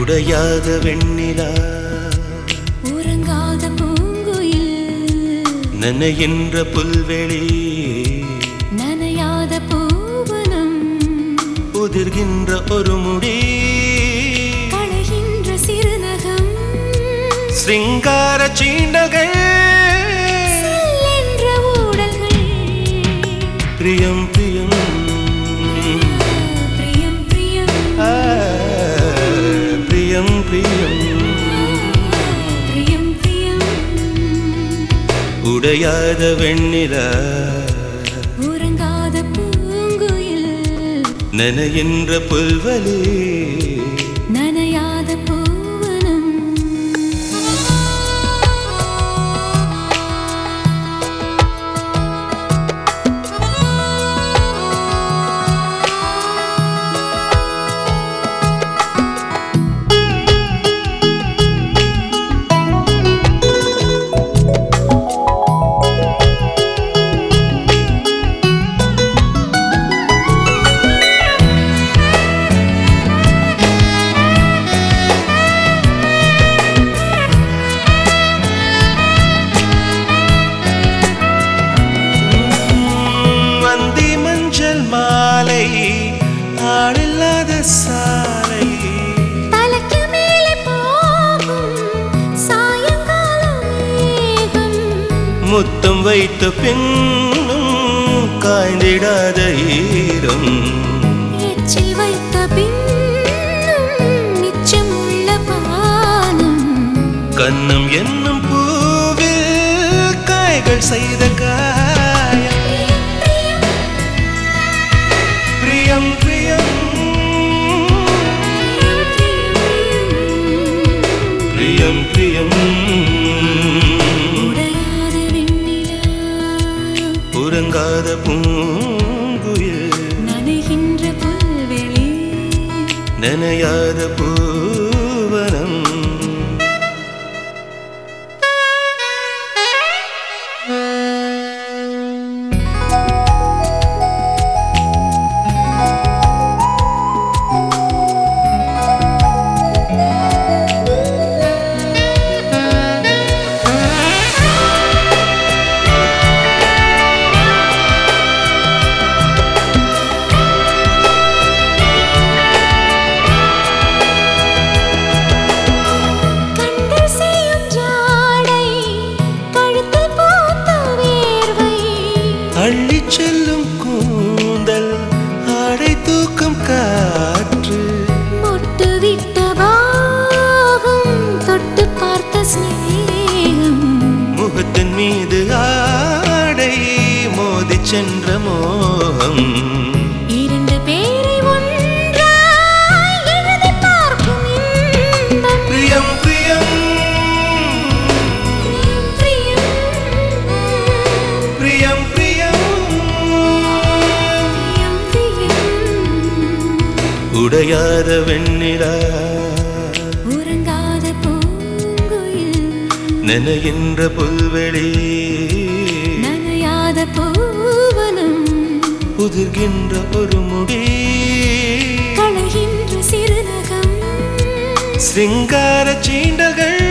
உடையாத வெண்ணிலா உறங்காத பூங்குயில் நனைகின்ற புல்வெளி நனையாத பூவனம் உதிர்கின்ற ஒரு முடி களைகின்ற சிறுநகம் சிங்கார சீண்டல்கள் செல்லென்ற ஊடல்கள் பிரியம் பிரியம் பிரியம் பிரியம் ஆ, பிரியம் பிரியம் பிரியம் பிரியம் உடையாத வெண்ணிலா உறங்காத பூங்குயில் நனைகின்ற புல்வெளி நனையாத பூவனம் வந்தி மஞ்சள் மாலை ஆளில்லாத சாலை தலைக்கு மேலே போகும் சாயங்கால மேகம் முத்தம் வைத்த பின்னும் காய்ந்திடாத ஈரம் எச்சில் வைத்த பின்னும் மிச்சம் உள்ள பானம் கன்னம் என்னும் பூவில் காய்கள் செய்த காயம் பிரியம் பிரியம் பிரியம் பிரியம் உடையாத வெண்ணிலா உறங்காத பூங்குயில் நனைகின்ற புல்வெளி நனையாத பூவனம் கண்கள் செய்யும் ஜாடை கழுத்தில் பூத்த வேர்வை அள்ளிச் செல்லும் கூந்தல் ஆடை தூக்கும் காற்று மொட்டு விட்ட பாகம் தொட்டு பார்த்த சிநேகம் முகத்தின் மீது ஆடை மோதிச் சென்ற மோகம் இரண்டு பேரை ஒன்றாய் எழுதி பார்க்கும் இன்பம் பிரியம் பிரியம் பிரியம் பிரியம் பிரியம் பிரியம் பிரியம் உடையாத வெண்ணிலா உறங்காத பூங்குயில் நனைகின்ற புல்வெளி நனையாத பூவனம் உதிர்கின்ற ஒரு முடி களைகின்ற சிறுநகம் சிங்கார சீண்டல்கள்